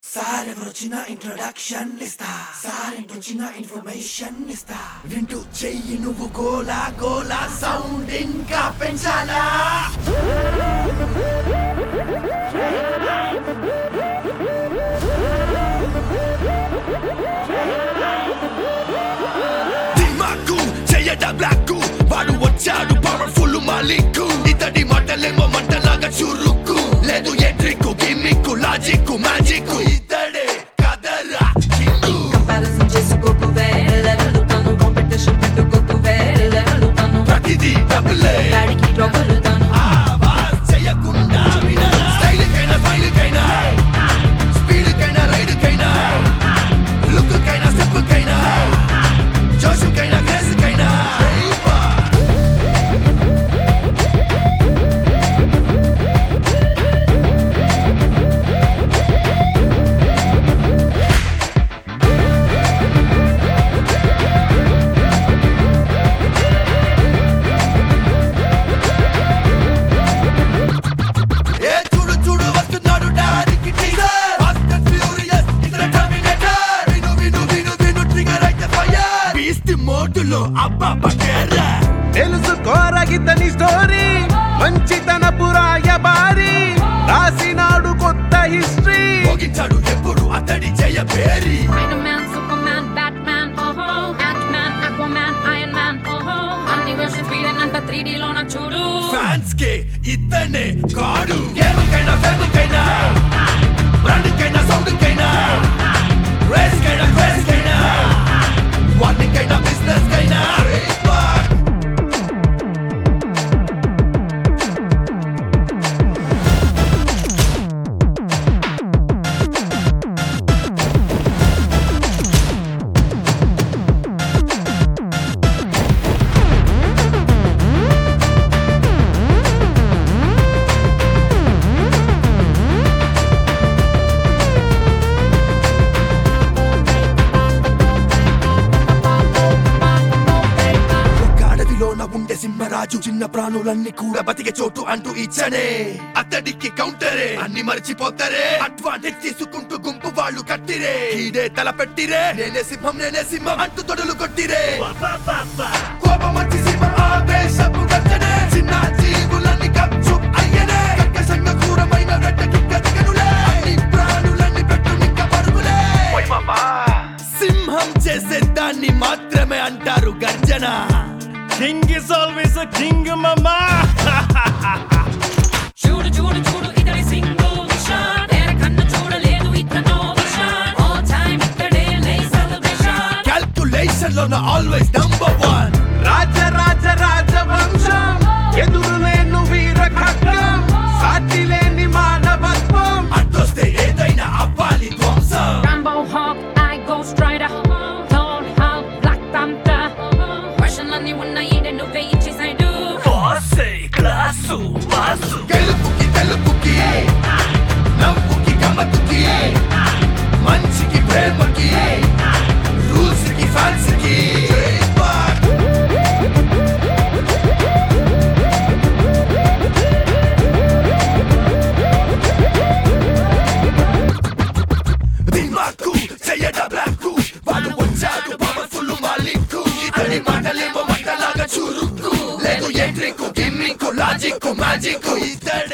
sir ఎవరొచ్చిన introduction ఇస్తా sir వచ్చిన ఇన్ఫర్మేషన్ ఇస్తా వింటూ చెయ్యి నువ్వు గోలా గోలా సౌండ్ ఇంకా పెంచాలా దిమాకు చెయ్యట బ్లాక్ వాడు వచ్చాడు పవర్ఫుల్ మాలిక్ ఇతడి మాటలేమో మంటలాగా చురుకు లేదు ఎట్రిక్ గిమ్మిక్ లాజిక్ మ్యాజిక్ ఇతడే కదరా కింగు Comparison చేసుకోకు వేరే లెవెలుతాను కాంపిటీషన్ పెట్టుకోకు వేరే లెవెలుతాను ప్రతిదీ డబులే వాడికి ట్రబులుతాను ఆవాజ్ చేయకుండా వినరా స్టైల్ కైనా ఫైల్ కైనా స్పీడ్ కైనా రైడ్ కైనా లుక్ కైనా స్టెప్ కైనా జోష్ కైనా గ్రేస్ కైనా ఏ చూడు చూడు వస్తున్నాడు డాడీకి టీజర్ ఫాస్ట్ అండ్ ఫ్యూరియస్ ఇతర టర్మినేటర్ విను విను విను విను ట్రిగర్ అయితే ఫైర్ బీస్ట్ మోడులో అబ్బా పకేరా తెలుసుకోరగితని స్టోరీ మంచితన పురాయబారి రాసినాడు కొత్త హిస్టరీ మోగించాడు ఎప్పుడు అతడి జయ పేరి Spider-Man, Superman, Batman, oh ho Ant-Man, Aquaman, Iron Man, oh ho అన్ని వర్షన్స్ వీడనంత 3D లోన చూడు ఫ్యాన్స్ కే ఇతనే కాడు గేమ్ కైనా ఫేమ్ కైనా బ్రాండ్ కైనా సౌండ్ కైనా రేస్ కైనా క్రేజ్ కైనా వార్నింగ్ కైనా బిజినెస్ కైనా ఒక అడవిలోన ఉండే సింహరాజు చిన్న ప్రాణులన్నీ కూడా బతికే చోటు అంటూ ఇచ్చనే అతడికి కౌంటరే అన్ని మర్చిపోతారే అడ్వాంటేజ్ తీసుకుంటూ గుంపు వాళ్ళు కట్టిరే ఈడే తల పెట్టిరే నేనే సింహం నేనే సింహం అంటూ తొడలు కొట్టిరే కోపం వచ్చి సింహం ఆవేశపు గర్జనే చిన్న జీవులన్నీ కప్చు అయ్యనే కర్కశంగా క్రూరమైన రెట్టకి గదిగనులే అన్ని ప్రాణులన్నీ పెట్టు నిక్క పరుగులే సింహం చేసే దాన్ని మాత్రమే అంటారు గర్జన కింగ్ ఇస్ ఆల్వేస్ కింగ్ మమ్మా చూడు చూడు చూడు ఇతడి సింగిల్ విషన్ వేరే కన్ను చూడలేదు ఇతను విషన్ ఆల్ టైమ్ ఇతడే లే సెలబ్రేషన్ క్యాల్కులేషన్ లో ఆల్వేస్ నంబర్ వన్ రాజ రాజ రాజ వంశం ఎదురు లేను వీర ఖడ్గం సాటి లేని మానవత్వం అడ్డొస్తే ఏదైనా అవ్వాలి ధ్వంసం Rambo Hawk, I Ghost Rider Thor, Hulk, Black Panther వర్షన్లన్నీ ఉన్నాయి నువ్వే ఇచ్చేసాడు గెలుపుకి తెలుపుకి నవ్వుకి గమ్మత్తుకి మంచికి ప్రేమకి రూల్స్ కి ఫ్యాన్స్ కి దిమాకు చెయ్యట బ్లాక్ వాడు వచ్చాడు పవర్ఫుల్ మాలిక్ ఇతని మాటలేమో మంటలాగా చురుకు లేదు ఎంట్రికు గిమ్మికు లాజిక్ మ్యాజిక్ ఇతడు